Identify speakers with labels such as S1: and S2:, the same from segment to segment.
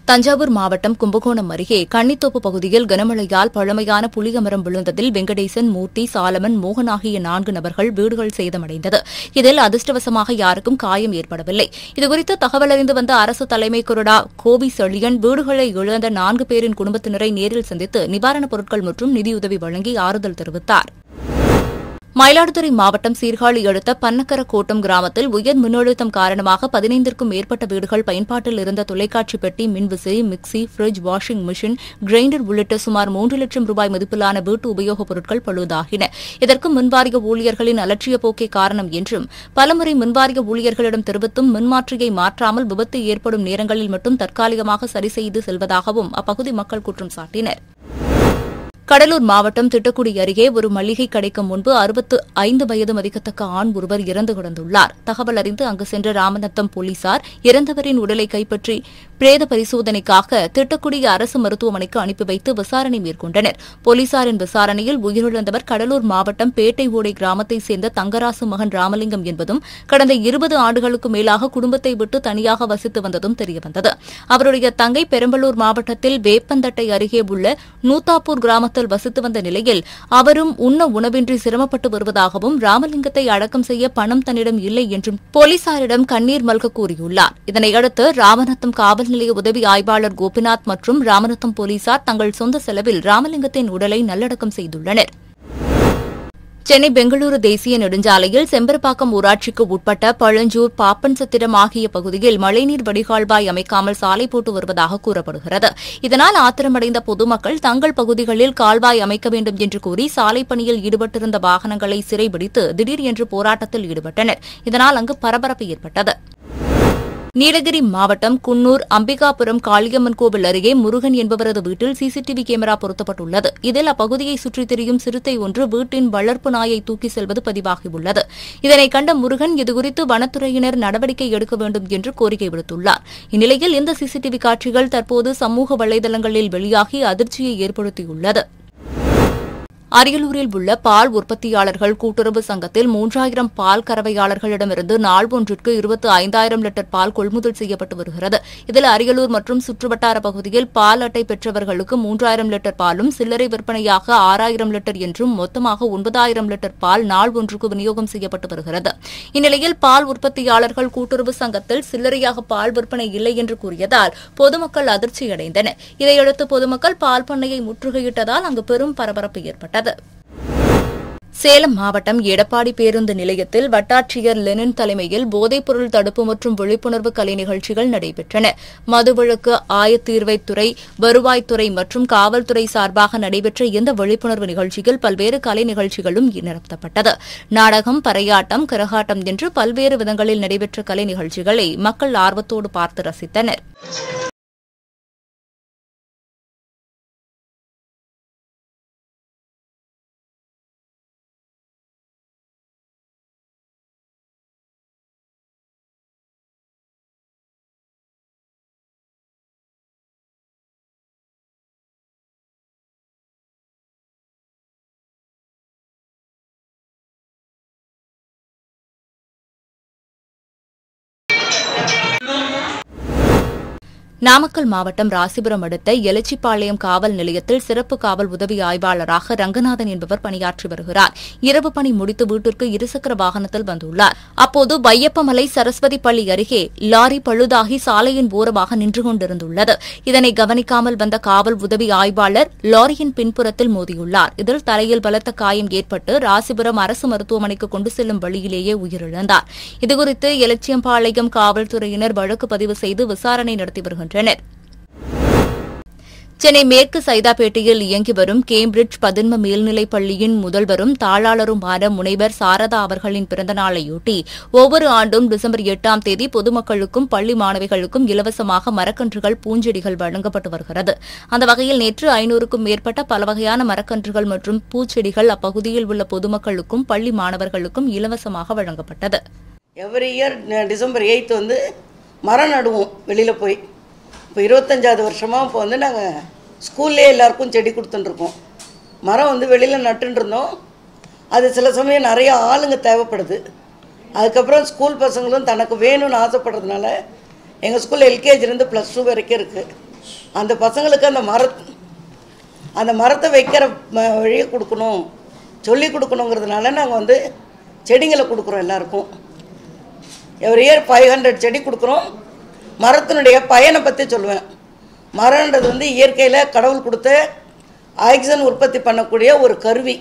S1: தஞ்சாவூர் மாவட்டம் கும்பகோணம் அருகே கன்னித்தோப்பு பகுதியில் கனமழையால் பழமையான புளியமரம் விழுந்ததில் வெங்கடேசன் மூர்த்தி சாலமன் மோகன் ஆகிய நான்கு நபர்கள் வீடுகள் சேதமடைந்தது இதில் அதிர்ஷ்டவசமாக யாருக்கும் காயம் ஏற்படவில்லை இதுகுறித்து தகவல் அறிந்து வந்த அரசு தலைமை கொறடா கோவி செழியன் வீடுகளை இழந்த நான்கு பேரின் குடும்பத்தினரை நேரில் சந்தித்து நிவாரணப் பொருட்கள் மற்றும் நிதியுதவி வழங்கி ஆறுதல் தெரிவித்தார் மயிலாடுதுறை மாவட்டம் சீர்காழி அடுத்த பன்னக்கர கோட்டம் கிராமத்தில் உயர் மின்னழுத்தம் காரணமாக பதினைந்திற்கும் மேற்பட்ட வீடுகள் பயன்பாட்டில் இருந்த தொலைக்காட்சி பெட்டி மின்விசிறி mixie fridge washing machine grinder உள்ளிட்ட சுமார் மூன்று லட்சம் ரூபாய் மதிப்பிலான வீட்டு உபயோகப் பொருட்கள் பழுதாகின இதற்கு மின்வாரிய ஊழியர்களின் அலட்சிய போக்கே காரணம் என்றும் பலமுறை மின்வாரிய ஊழியர்களிடம் தெரிவித்தும் மின்மாற்றியை மாற்றாமல் விபத்து ஏற்படும் நேரங்களில் மட்டும் தற்காலிகமாக சரி செய்து செல்வதாகவும் அப்பகுதி மக்கள் குற்றம் சாட்டினர் கடலூர் மாவட்டம் திட்டக்குடி அருகே ஒரு மளிகை கடைக்கு முன்பு அறுபத்து ஐந்து வயது மதிக்கத்தக்க ஆண் ஒருவர் இறந்து கிடந்துள்ளார் தகவல் அறிந்து அங்கு சென்ற ராமநத்தம் போலீசார் இறந்தவரின் உடலை கைப்பற்றி பிரேத பரிசோதனைக்காக திட்டக்குடி அரசு மருத்துவமனைக்கு அனுப்பி வைத்து விசாரணை மேற்கொண்டனர் போலீசாரின் விசாரணையில் உயிரிழந்தவர் கடலூர் மாவட்டம் பேட்டை ஓடை கிராமத்தைச் சேர்ந்த தங்கராசு மகன் ராமலிங்கம் என்பதும் கடந்த இருபது ஆண்டுகளுக்கு மேலாக குடும்பத்தை விட்டு தனியாக வசித்து வந்ததும் தெரியவந்தது அவருடைய தங்கை பெரம்பலூர் மாவட்டத்தில் வேப்பந்தட்டை அருகே உள்ள நூத்தாப்பூர் கிராமத்தில் வசித்து வந்த நிலையில் அவரும் உண்ண உணவின்றி சிரமப்பட்டு வருவதாகவும் ராமலிங்கத்தை அடக்கம் செய்ய பணம் தன்னிடம் இல்லை என்றும் போலீசாரிடம் கண்ணீர் மல்க கூறியுள்ளார் இதனையடுத்து ராமநத்தம் காவல் நிலைய உதவி ஆய்வாளர் கோபிநாத் மற்றும் ராமநத்தம் போலீசார் தங்கள் சொந்த செலவில் ராமலிங்கத்தின் உடலை நல்லடக்கம் செய்துள்ளனர் சென்னை பெங்களூரு தேசிய நெடுஞ்சாலையில் செம்பரப்பாக்கம் ஊராட்சிக்கு உட்பட்ட பழஞ்சூர் பாப்பன்சத்திரம் ஆகிய பகுதியில் மழைநீர் வடிகால்வாய் அமைக்காமல் சாலை போட்டு வருவதாக கூறப்படுகிறது இதனால் ஆத்திரமடைந்த பொதுமக்கள் தங்கள் பகுதிகளில் கால்வாய் அமைக்க வேண்டும் என்று கூறி சாலை பணியில் ஈடுபட்டிருந்த வாகனங்களை சிறைபிடித்து திடீர் என்று போராட்டத்தில் ஈடுபட்டனர் இதனால் அங்கு பரபரப்பு ஏற்பட்டது நீலகிரி மாவட்டம் குன்னூர் அம்பிகாபுரம் காளியம்மன் கோவில் அருகே முருகன் என்பவரது வீட்டில் சிசிடிவி கேமரா பொருத்தப்பட்டுள்ளது இதில் அப்பகுதியை சுற்றித் திரியும் சிறுத்தை ஒன்று வீட்டின் வளர்ப்பு நாயை தூக்கி செல்வது பதிவாகியுள்ளது இதனை கண்ட முருகன் இதுகுறித்து வனத்துறையினர் நடவடிக்கை எடுக்க வேண்டும் என்று கோரிக்கை விடுத்துள்ளார் இந்நிலையில் இந்த சிசிடிவி காட்சிகள் தற்போது சமூக வலைதளங்களில் வெளியாகி அதிர்ச்சியை ஏற்படுத்தியுள்ளது அரியலூரில் உள்ள பால் உற்பத்தியாளர்கள் கூட்டுறவு சங்கத்தில் மூன்றாயிரம் பால் கறவையாளர்களிடமிருந்து நாள் ஒன்றிற்கு இருபத்தி ஐந்தாயிரம் லிட்டர் பால் கொள்முதல் செய்யப்பட்டு வருகிறது இதில் அரியலூர் மற்றும் சுற்றுவட்டார பகுதியில் பால் அட்டை பெற்றவர்களுக்கு மூன்றாயிரம் லிட்டர் பாலும் சில்லறை விற்பனையாக ஆறாயிரம் லிட்டர் என்றும் மொத்தமாக ஒன்பதாயிரம் லிட்டர் பால் நாள் ஒன்றுக்கு விநியோகம் செய்யப்பட்டு வருகிறது இந்நிலையில் பால் உற்பத்தியாளர்கள் கூட்டுறவு சங்கத்தில் சில்லறையாக பால் விற்பனை இல்லை என்று கூறியதால் பொதுமக்கள் அதிர்ச்சியடைந்தனர் இதையடுத்து பொதுமக்கள் பால் பண்ணையை முற்றுகையிட்டதால் அங்கு பெரும் பரபரப்பு ஏற்பட்டது சேலம் மாவட்டம் எடப்பாடி பேருந்து நிலையத்தில் வட்டாட்சியர் லெனின் தலைமையில் போதைப்பொருள் தடுப்பு மற்றும் விழிப்புணர்வு கலை நிகழ்ச்சிகள் நடைபெற்றன மதுவிலக்கு ஆயத்தீர்வைத்துறை வருவாய்த்துறை மற்றும் காவல்துறை சார்பாக நடைபெற்ற இந்த விழிப்புணர்வு நிகழ்ச்சியில் பல்வேறு கலை நிகழ்ச்சிகளும் நடத்தப்பட்டது நாடகம் பறையாட்டம் கரகாட்டம் என்று பல்வேறு விதங்களில் நடைபெற்ற கலை நிகழ்ச்சிகளை மக்கள் ஆர்வத்தோடு பார்த்து ரசித்தனர் நாமக்கல் மாவட்டம் ராசிபுரம் அடுத்த எலச்சிப்பாளையம் காவல் நிலையத்தில் சிறப்பு காவல் உதவி ஆய்வாளராக ரங்கநாதன் என்பவர் பணியாற்றி வருகிறார் இரவு பணி முடித்து வீட்டிற்கு இருசக்கர வாகனத்தில் வந்துள்ளார் அப்போது வையப்பமலை சரஸ்வதி பள்ளி அருகே லாரி பழுதாகி சாலையின் ஓரமாக நின்று கொண்டிருந்துள்ளது இதனை கவனிக்காமல் வந்த காவல் உதவி ஆய்வாளர் லாரியின் பின்புறத்தில் மோதியுள்ளார் இதில் தலையில் பலத்த காயம் ஏற்பட்டு ராசிபுரம் அரசு மருத்துவமனைக்கு கொண்டு செல்லும் வழியிலேயே உயிரிழந்தார் இதுகுறித்து எலச்சியம்பாளையம் காவல்துறையினர் வழக்கு பதிவு செய்து விசாரணை நடத்தி வருகின்றனர் சென்னை மேற்கு சைதாப்பேட்டையில் இயங்கி வரும் கேம்பிரிட்ஜ் பதின்ம மேல்நிலைப் பள்ளியின் முதல்வரும் தாளாளருமான முனைவர் சாரதா அவர்களின் பிறந்தநாளையொட்டி ஒவ்வொரு ஆண்டும் டிசம்பர் எட்டாம் தேதி பொதுமக்களுக்கும் பள்ளி மாணவிகளுக்கும் இலவசமாக மரக்கன்றுகள் பூஞ்செடிகள் வழங்கப்பட்டு வருகிறது அந்த வகையில் நேற்று ஐநூறுக்கும் மேற்பட்ட பல வகையான மரக்கன்றுகள் மற்றும் பூச்செடிகள் அப்பகுதியில் உள்ள பொதுமக்களுக்கும் பள்ளி மாணவர்களுக்கும் இலவசமாக வழங்கப்பட்டது
S2: எவ்ரி இயர் டிசம்பர் எயித் வந்து மரம் நடுவோம் வெளியில் போய் இப்போ இருபத்தஞ்சாவது வருஷமாக இப்போ வந்து நாங்கள் ஸ்கூல்லே எல்லாருக்கும் செடி கொடுத்துட்டுருக்கோம் மரம் வந்து வெளியில் நட்டுன்னு இருந்தோம் அது சில சமயம் நிறைய ஆளுங்க தேவைப்படுது அதுக்கப்புறம் ஸ்கூல் பசங்களும் தனக்கு வேணும்னு ஆசைப்படுறதுனால எங்கள் ஸ்கூல் எல்கேஜிலேருந்து ப்ளஸ் டூ வரைக்கும் இருக்குது அந்த பசங்களுக்கு அந்த மர அந்த மரத்தை வைக்கிற ம- வழியை கொடுக்கணும் சொல்லி கொடுக்கணுங்கிறதுனால நாங்கள் வந்து செடிங்களை கொடுக்குறோம் எல்லாருக்கும் எவ்ரி இயர் ஃபைவ் ஹண்ட்ரட் செடி கொடுக்குறோம் மரத்தினுடைய பயனை பற்றி சொல்லுவேன் மரம்ன்றது வந்து இயற்கையில் கடவுள் கொடுத்த ஆக்சிஜன் உற்பத்தி பண்ணக்கூடிய ஒரு கருவி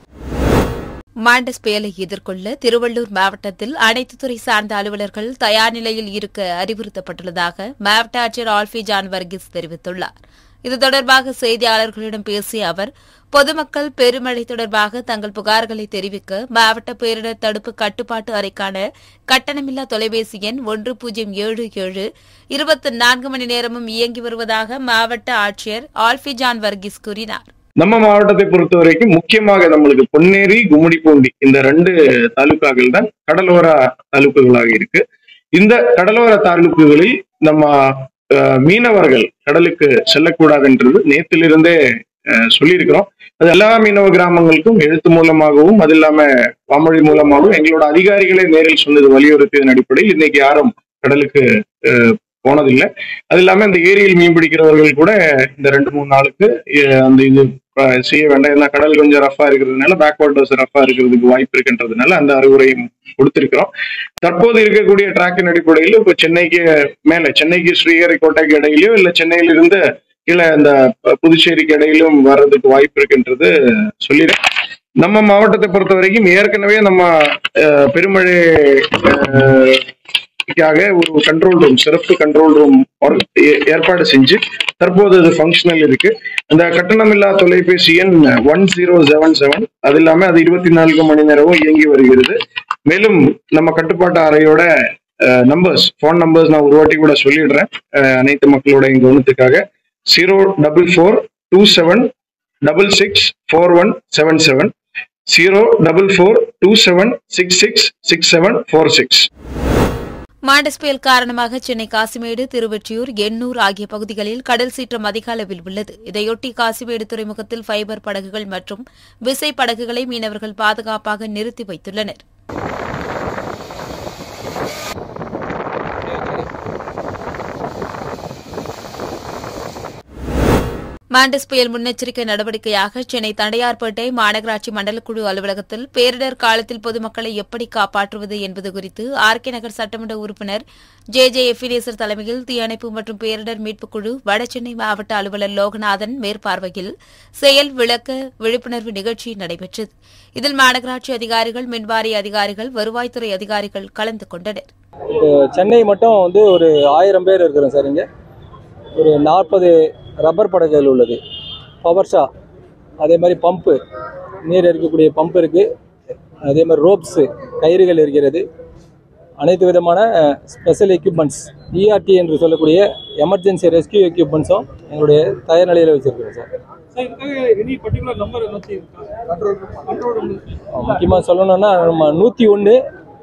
S1: மாண்டஸ் புயலை எதிர்கொள்ள திருவள்ளூர் மாவட்டத்தில் அனைத்து துறை சார்ந்த அலுவலர்கள் தயார் நிலையில் இருக்க அறிவுறுத்தப்பட்டுள்ளதாக மாவட்ட ஆட்சியர் ஆல்ஃபி ஜான் வர்கீஸ் தெரிவித்துள்ளார் இது தொடர்பாக செய்தியாளர்களிடம் பேசிய அவர் பொதுமக்கள் பெருமழை தொடர்பாக தங்கள் புகார்களை தெரிவிக்க மாவட்ட பேரிடர் தடுப்பு கட்டுப்பாட்டு அறைக்கான கட்டணமில்லா தொலைபேசி எண் ஒன்று பூஜ்ஜியம் ஏழு ஏழு இருபத்தி நான்கு மணி நேரமும் இயங்கி வருவதாக மாவட்ட ஆட்சியர் ஆல்ஃபி ஜான் வர்கீஸ் கூறினார்
S3: நம்ம மாவட்டத்தை பொறுத்த வரைக்கும் முக்கியமாக நம்மளுக்கு பொன்னேரி கும்மிடிப்பூண்டி இந்த ரெண்டு தாலுக்காக்கள் தான் கடலோர தாலுக்குகளாக இருக்கு இந்த கடலோர தாலுக்குகளில் நம்ம அஹ், மீனவர்கள் கடலுக்கு செல்லக்கூடாதுன்றது நேத்திலிருந்தே அஹ், சொல்லியிருக்கிறோம் அது எல்லா மீனவ கிராமங்களுக்கும் எழுத்து மூலமாகவும் அது இல்லாம வாமொழி மூலமாகவும் எங்களோட அதிகாரிகளே நேரில் சொன்னது வலியுறுத்தியதன் அடிப்படையில் இன்னைக்கு யாரும் கடலுக்கு அஹ், போனதில்லை அது இல்லாம இந்த ஏரியில் மீன் பிடிக்கிறவர்கள் கூட இந்த ரெண்டு மூணு நாளுக்கு அஹ், அந்த இது அஹ், செய்ய வேண்டாம் ஏன்னா கடல் கொஞ்சம் ரஃபா இருக்கிறதுனால பேக்வாட்டர்ஸ் ரஃபா இருக்கிறதுக்கு வாய்ப்பு இருக்குன்றதுனால அந்த அறிவுரையும் கொடுத்திருக்கிறோம் தற்போது இருக்கக்கூடிய டிராக்கின் அடிப்படையில் இப்போ சென்னைக்கு மேல சென்னைக்கு ஸ்ரீஹரிக்கோட்டைக்கு இடையிலயோ இல்ல சென்னையிலிருந்து கீழே இந்த அஹ், புதுச்சேரிக்கு இடையிலும் வர்றதுக்கு வாய்ப்பு இருக்குன்றது சொல்லிடுறேன் நம்ம மாவட்டத்தை பொறுத்த வரைக்கும் ஏற்கனவே நம்ம அஹ், பெருமழை அஹ், க்காக ஒரு கண்ட்ரோல் ரூம் சிறப்பு கண்ட்ரோல் ரூம் ஏற்பாடு செஞ்சு தற்போது அது ஃபங்க்ஷனல் இருக்கு அந்த கட்டணமில்லா தொலைபேசி எண் ஒன் ஜீரோ செவன் செவன் அது இல்லாம அது இருபத்தி நான்கு மணி நேரமும் இயங்கி வருகிறது மேலும் நம்ம கட்டுப்பாட்டு அறையோட நம்பர்ஸ் ஃபோன் நம்பர்ஸ் நான் ஒரு வாட்டி கூட சொல்லிடுறேன் அஹ், அனைத்து மக்களோட கவனத்துக்காக zero double four two seven double six four one seven seven zero double four two seven six six six seven four six
S1: Mandous புயல் காரணமாக சென்னை காசிமேடு திருவொற்றியூர் எண்ணூர் ஆகிய பகுதிகளில் கடல் சீற்றம் அதிக அளவில் உள்ளது இதையொட்டி காசிமேடு துறைமுகத்தில் ஃபைபர் படகுகள் மற்றும் விசை படகுகளை மீனவர்கள் பாதுகாப்பாக நிறுத்தி வைத்துள்ளனர் மாண்டஸ் புயல் முன்னெச்சரிக்கை நடவடிக்கையாக சென்னை தண்டையார்பேட்டை மாநகராட்சி மண்டலக்குழு அலுவலகத்தில் பேரிடர் காலத்தில் பொதுமக்களை எப்படி காப்பாற்றுவது என்பது குறித்து ஆர்கே நகர் சட்டமன்ற உறுப்பினர் ஜே ஜே எஃபினேசர் தலைமையில் தீயணைப்பு மற்றும் பேரிடர் மீட்புக் குழு வடசென்னை மாவட்ட அலுவலர் லோகநாதன் மேற்பார்வையில் செயல் விளக்க விழிப்புணர்வு நிகழ்ச்சி நடைபெற்றது இதில் மாநகராட்சி அதிகாரிகள் மின்வாரிய அதிகாரிகள் வருவாய்த்துறை அதிகாரிகள் கலந்து கொண்டனர்
S4: இப்போ சென்னை மட்டும் வந்து ஒரு ஆயிரம் பேர் இருக்கிறோம் சார் இங்கே ஒரு நாற்பது ரப்பர் படகுகள் உள்ளது பவர் ஷா அதே மாதிரி பம்பு நீர் இருக்கக்கூடிய பம்ப் இருக்குது அதே மாதிரி ரோப்ஸு கயிறுகள் இருக்கிறது அனைத்து விதமான ஸ்பெஷல் எக்யூப்மெண்ட்ஸ் இஆர்டி என்று சொல்லக்கூடிய எமர்ஜென்சி ரெஸ்கியூ எக்யூப்மெண்ட்ஸும் எங்களுடைய தயார் நிலையில் வச்சுருக்கிறோம் சார்
S5: சார் இதுக்காக எனி பர்டிகுலர் நம்பர் ஏதாச்சும் இருக்கா கண்ட்ரோல் கண்ட்ரோல் ரூம்
S4: முக்கியமாக சொல்லணும்னா நம்ம நூற்றி ஒன்று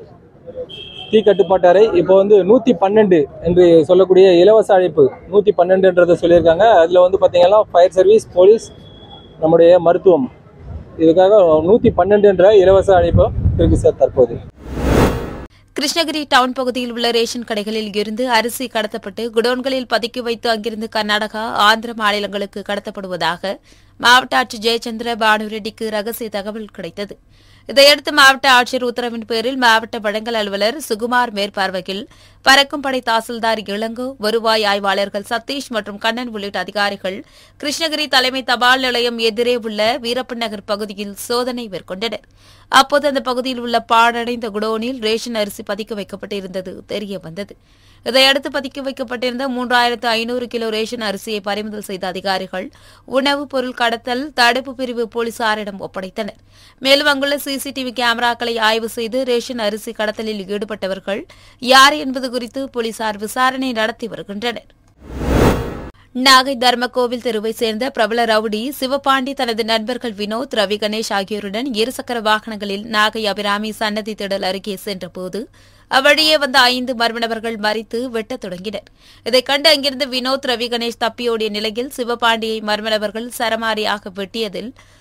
S4: தீ கட்டுப்பாட்டு அறை இப்போ வந்து நூற்றி பன்னெண்டு என்று சொல்லக்கூடிய இலவச அழைப்பு நூற்றி பன்னெண்டுன்றதை சொல்லியிருக்காங்க அதில் வந்து பார்த்தீங்கன்னா ஃபயர் சர்வீஸ் போலீஸ் நம்முடைய மருத்துவம் இதுக்காக நூற்றி பன்னெண்டுன்ற இலவச அழைப்பு இருக்குது சார் தற்போது
S1: கிருஷ்ணகிரி டவுன் பகுதியில் உள்ள ரேஷன் கடைகளில் இருந்து அரிசி கடத்தப்பட்டு குடோன்களில் பதுக்கி வைத்து அங்கிருந்து கர்நாடகா ஆந்திர மாநிலங்களுக்கு கடத்தப்படுவதாக மாவட்ட ஆட்சியர் ஜெயச்சந்திர பானுரெட்டிக்கு ரகசிய தகவல் கிடைத்தது இதையடுத்து மாவட்ட ஆட்சியர் உத்தரவின் பேரில் மாவட்ட வழங்கல் அலுவலர் சுகுமார் மேற்பார்வையில் பறக்கும் படை தாசில்தார் இளங்கோ வருவாய் ஆய்வாளர்கள் சதீஷ் மற்றும் கண்ணன் உள்ளிட்ட அதிகாரிகள் கிருஷ்ணகிரி தலைமை தபால் நிலையம் எதிரே உள்ள வீரப்பன் நகர் பகுதியில் சோதனை மேற்கொண்டனர் அப்போது அந்த பகுதியில் உள்ள பாழடைந்த குடோனில் ரேஷன் அரிசி பதுக்கி வைக்கப்பட்டிருந்தது தெரிய வந்தது இதையடுத்து பதுக்கி வைக்கப்பட்டிருந்த மூன்றாயிரத்து ஐநூறு கிலோ ரேஷன் அரிசியை பறிமுதல் செய்த அதிகாரிகள் உணவுப் பொருள் கடத்தல் தடுப்பு பிரிவு போலீசாரிடம் ஒப்படைத்தனர் மேலும் அங்குள்ள சிசிடிவி கேமராக்களை ஆய்வு செய்து ரேஷன் அரிசி கடத்தலில் ஈடுபட்டவர்கள் யார் என்பது குறித்து போலீசார் விசாரணை நடத்தி வருகின்றனர் நாகை தர்மகோவில் தெருவை சேர்ந்த பிரபல ரவுடி சிவபாண்டி தனது நண்பர்கள் வினோத் ரவி கணேஷ் ஆகியோருடன் இருசக்கர வாகனங்களில் நாகை அபிராமி சன்னதி திடல் அருகே சென்றபோது அவ்வழியே வந்த ஐந்து மர்ம நபர்கள் மறித்து வெட்டத் தொடங்கினர் இதைக் கண்டு அங்கிருந்து வினோத் ரவி கணேஷ் தப்பியோடிய நிலையில் சிவபாண்டியை மர்ம நபர்கள் சரமாரியாக வெட்டியதில்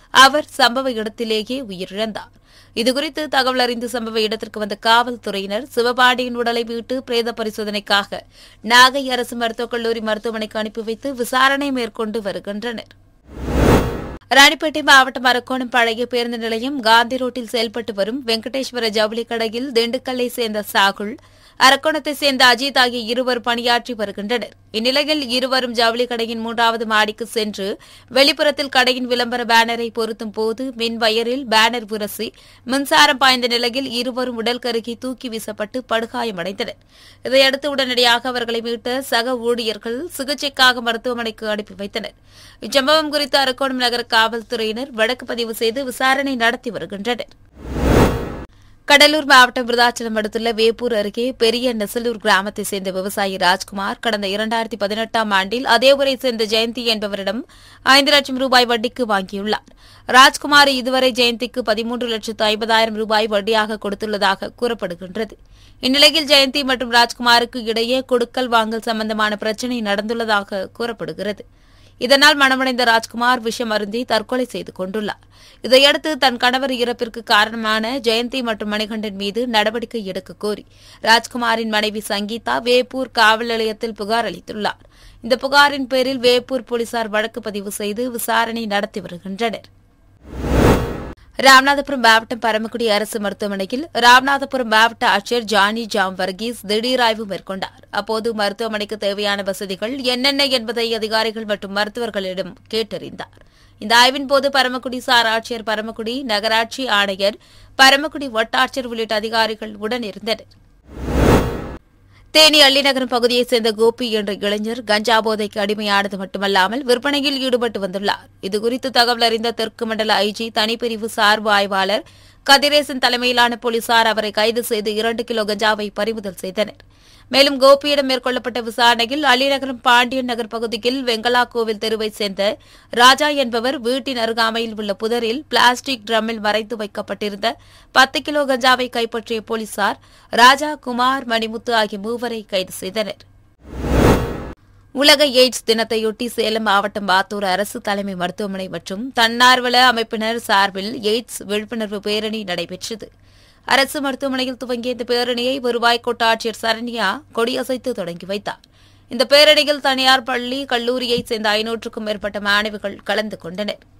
S1: அவர் சம்பவ இடத்திலேயே உயிரிழந்தார் இதுகுறித்து தகவல் அறிந்து சம்பவ இடத்திற்கு வந்த காவல்துறையினர் சிவபாண்டியின் உடலை மீட்டு பிரேத பரிசோதனைக்காக நாகை அரசு மருத்துவக் கல்லூரி மருத்துவமனைக்கு அனுப்பி வைத்து விசாரணை மேற்கொண்டு வருகின்றனர் ராணிப்பேட்டை மாவட்டம் அரக்கோணம் பழைய பேருந்து நிலையம் காந்தி ரோட்டில் செயல்பட்டு வரும் வெங்கடேஸ்வர ஜவுளி கடையில் திண்டுக்கல்லை சேர்ந்த சாகுல் அரக்கோணத்தை சேர்ந்த அஜித் ஆகிய இருவர் பணியாற்றி வருகின்றனர் இந்நிலையில் இருவரும் ஜவுளி கடையின் மூன்றாவது மாடிக்கு சென்று வெளிப்புறத்தில் கடையின் விளம்பர பேனரை பொருத்தும் போது மின் வயரில் பேனர் உரசி மின்சாரம் பாய்ந்த நிலையில் இருவரும் உடல் கருகி தூக்கி வீசப்பட்டு படுகாயமடைந்தனர் இதையடுத்து உடனடியாக அவர்களை மீட்ட சக ஊழியர்கள் சிகிச்சைக்காக மருத்துவமனைக்கு அனுப்பி வைத்தனர் இச்சம்பவம் குறித்து அரக்கோணம் நகர காவல்துறையினர் வழக்கு பதிவு செய்து விசாரணை நடத்தி வருகின்றனர் கடலூர் மாவட்டம் விருதாச்சலம் அடுத்துள்ள வேப்பூர் அருகே பெரிய நெசலூர் கிராமத்தை சேர்ந்த விவசாயி ராஜ்குமார் கடந்த இரண்டாயிரத்தி பதினெட்டாம் ஆண்டில் அதே ஊரை சேர்ந்த ஜெயந்தி என்பவரிடம் ஐந்து லட்சம் ரூபாய் வட்டிக்கு வாங்கியுள்ளார் ராஜ்குமார் இதுவரை ஜெயந்திக்கு பதிமூன்று லட்சத்து ஐம்பதாயிரம் ரூபாய் வட்டியாக கொடுத்துள்ளதாக கூறப்படுகின்றது இந்நிலையில் ஜெயந்தி மற்றும் ராஜ்குமாருக்கு இடையே கொடுக்கல் வாங்கல் சம்பந்தமான பிரச்சினை நடந்துள்ளதாக கூறப்படுகிறது இதனால் மனமடைந்த ராஜ்குமார் விஷம் அருந்தி தற்கொலை செய்து கொண்டுள்ளார் இதையடுத்து தன் கணவர் இறப்பிற்கு காரணமான ஜெயந்தி மற்றும் மணிகண்டன் மீது நடவடிக்கை எடுக்க கோரி ராஜ்குமாரின் மனைவி சங்கீதா வேப்பூர் காவல் நிலையத்தில் புகார் அளித்துள்ளார் இந்த புகாரின் பேரில் வேப்பூர் போலீசார் வழக்கு பதிவு செய்து விசாரணை நடத்தி வருகின்றனர் ராமநாதபுரம் மாவட்டம் பரமக்குடி அரசு மருத்துவமனையில் ராமநாதபுரம் மாவட்ட ஆட்சியர் ஜானி ஜாம் வர்கீஸ் திடீர் ஆய்வு மேற்கொண்டார் அப்போது மருத்துவமனைக்கு தேவையான வசதிகள் என்னென்ன என்பதை அதிகாரிகள் மற்றும் மருத்துவர்களிடம் கேட்டறிந்தார் இந்த ஆய்வின் போது பரமக்குடி சார் ஆட்சியர் பரமக்குடி நகராட்சி ஆணையர் பரமக்குடி வட்டாட்சியர் உள்ளிட்ட அதிகாரிகள் உடனிருந்தனர் தேனி அள்ளிநகரம் பகுதியைச் சேர்ந்த கோபி என்ற இளைஞர் கஞ்சா போதைக்கு அடிமையானது மட்டுமல்லாமல் விற்பனையில் ஈடுபட்டு வந்துள்ளார் இதுகுறித்து தகவல் அறிந்த தெற்கு மண்டல ஐஜி தனிப்பிரிவு சார்பு ஆய்வாளர் கதிரேசன் தலைமையிலான போலீசார் அவரை கைது செய்து இரண்டு கிலோ கஞ்சாவை பறிமுதல் செய்தனர் மேலும் கோபியிடம் மேற்கொள்ளப்பட்ட விசாரணையில் அலிநகரம் பாண்டியன் நகர் பகுதியில் வெங்கலா கோவில் தெருவைச் சேர்ந்த ராஜா என்பவர் வீட்டின் அருகாமையில் உள்ள புதரில் பிளாஸ்டிக் ட்ரம்மில் மறைத்து வைக்கப்பட்டிருந்த பத்து கிலோ கஞ்சாவை கைப்பற்றிய போலீசார் ராஜா குமார் மணிமுத்து ஆகிய மூவரை கைது செய்தனர் உலக எய்ட்ஸ் தினத்தையொட்டி சேலம் மாவட்டம் பாத்தூர் அரசு தலைமை மருத்துவமனை மற்றும் தன்னார்வல அமைப்பினர் சார்பில் எய்ட்ஸ் விழிப்புணர்வு பேரணி நடைபெற்றது அரசு மருத்துவமனையில் துவங்கிய இந்த பேரணியை வருவாய் கோட்டாட்சியர் சரண்யா கொடியசைத்து தொடங்கி வைத்தார் இந்த பேரணியில் தனியார் பள்ளி கல்லூரியைச் சேர்ந்த ஐநூற்றுக்கும் மேற்பட்ட மாணவிகள் கலந்து கொண்டனர்